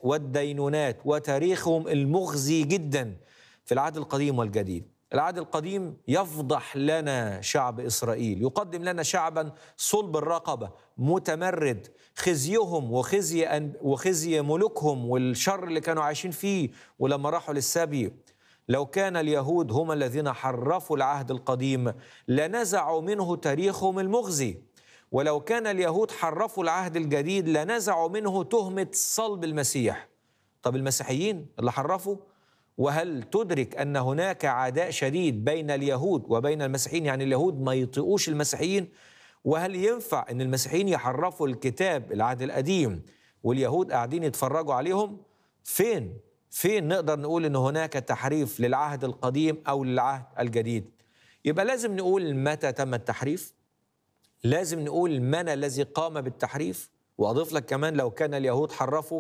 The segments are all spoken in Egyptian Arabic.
والدينونات وتاريخهم المخزي جدا في العهد القديم والجديد العهد القديم يفضح لنا شعب اسرائيل يقدم لنا شعبا صلب الرقبه متمرد خزيهم وخزي أن وخزي ملوكهم والشر اللي كانوا عايشين فيه ولما راحوا للسبي لو كان اليهود هم الذين حرفوا العهد القديم لنزعوا منه تاريخهم المخزي ولو كان اليهود حرفوا العهد الجديد لنزعوا منه تهمه صلب المسيح طب المسيحيين اللي حرفوا وهل تدرك ان هناك عداء شديد بين اليهود وبين المسيحيين يعني اليهود ما يطيقوش المسيحيين وهل ينفع ان المسيحيين يحرفوا الكتاب العهد القديم واليهود قاعدين يتفرجوا عليهم فين فين نقدر نقول ان هناك تحريف للعهد القديم او للعهد الجديد يبقى لازم نقول متى تم التحريف لازم نقول من الذي قام بالتحريف واضيف لك كمان لو كان اليهود حرفوا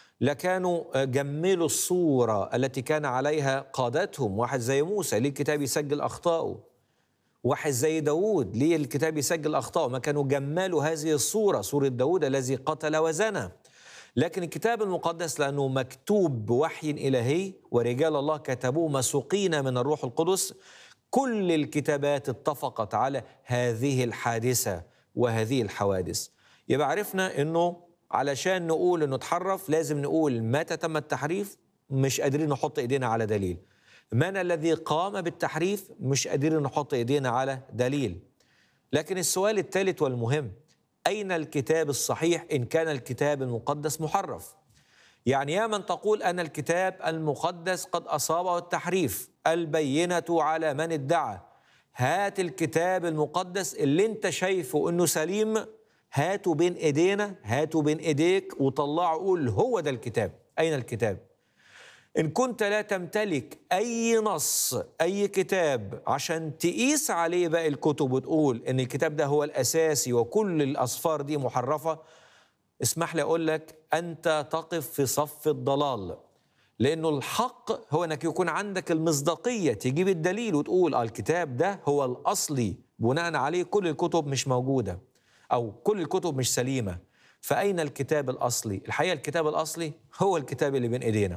لكانوا جملوا الصورة التي كان عليها قادتهم واحد زي موسى ليه الكتاب يسجل أخطائه واحد زي داود ليه الكتاب يسجل أخطائه ما كانوا جملوا هذه الصورة صورة داود الذي قتل وزنى لكن الكتاب المقدس لأنه مكتوب بوحي إلهي ورجال الله كتبوه مسوقين من الروح القدس كل الكتابات اتفقت على هذه الحادثة وهذه الحوادث يبقى عرفنا أنه علشان نقول انه اتحرف لازم نقول متى تم التحريف مش قادرين نحط ايدينا على دليل من الذي قام بالتحريف مش قادرين نحط ايدينا على دليل لكن السؤال الثالث والمهم اين الكتاب الصحيح ان كان الكتاب المقدس محرف يعني يا من تقول ان الكتاب المقدس قد اصابه التحريف البينه على من ادعى هات الكتاب المقدس اللي انت شايفه انه سليم هاتوا بين ايدينا هاتوا بين ايديك وطلعوا قول هو ده الكتاب اين الكتاب ان كنت لا تمتلك اي نص اي كتاب عشان تقيس عليه باقي الكتب وتقول ان الكتاب ده هو الاساسي وكل الاصفار دي محرفه اسمح لي اقول لك انت تقف في صف الضلال لانه الحق هو انك يكون عندك المصداقيه تجيب الدليل وتقول اه الكتاب ده هو الاصلي بناء عليه كل الكتب مش موجوده او كل الكتب مش سليمه فاين الكتاب الاصلي الحقيقه الكتاب الاصلي هو الكتاب اللي بين ايدينا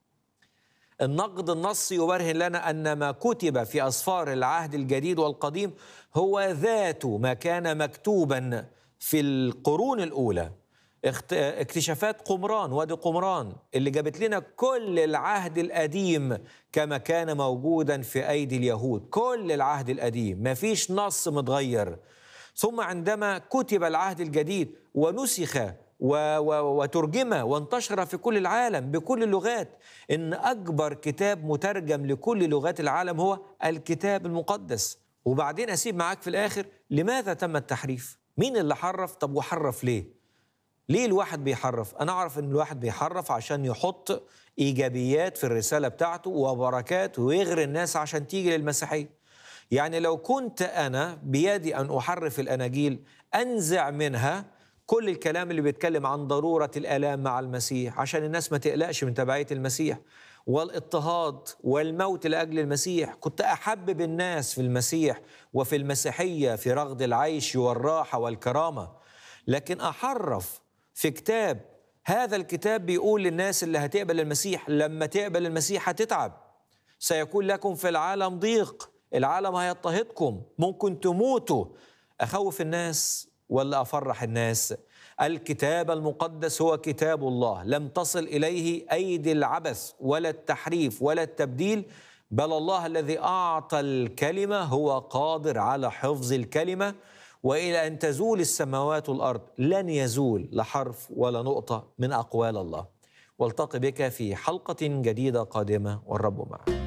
النقد النصي يبرهن لنا ان ما كتب في اسفار العهد الجديد والقديم هو ذات ما كان مكتوبا في القرون الاولى اكتشافات قمران وادي قمران اللي جابت لنا كل العهد القديم كما كان موجودا في ايدي اليهود كل العهد القديم ما فيش نص متغير ثم عندما كتب العهد الجديد ونسخ و و وترجم وانتشر في كل العالم بكل اللغات ان اكبر كتاب مترجم لكل لغات العالم هو الكتاب المقدس وبعدين اسيب معاك في الاخر لماذا تم التحريف مين اللي حرف طب وحرف ليه ليه الواحد بيحرف انا اعرف ان الواحد بيحرف عشان يحط ايجابيات في الرساله بتاعته وبركات ويغري الناس عشان تيجي للمسيحيه يعني لو كنت انا بيدي ان احرف الاناجيل انزع منها كل الكلام اللي بيتكلم عن ضروره الالام مع المسيح عشان الناس ما تقلقش من تبعيه المسيح والاضطهاد والموت لاجل المسيح كنت احبب الناس في المسيح وفي المسيحيه في رغد العيش والراحه والكرامه لكن احرف في كتاب هذا الكتاب بيقول للناس اللي هتقبل المسيح لما تقبل المسيح هتتعب سيكون لكم في العالم ضيق العالم هيضطهدكم ممكن تموتوا اخوف الناس ولا افرح الناس الكتاب المقدس هو كتاب الله لم تصل اليه ايدي العبث ولا التحريف ولا التبديل بل الله الذي اعطى الكلمه هو قادر على حفظ الكلمه والى ان تزول السماوات والارض لن يزول لحرف ولا نقطه من اقوال الله والتقي بك في حلقه جديده قادمه والرب معك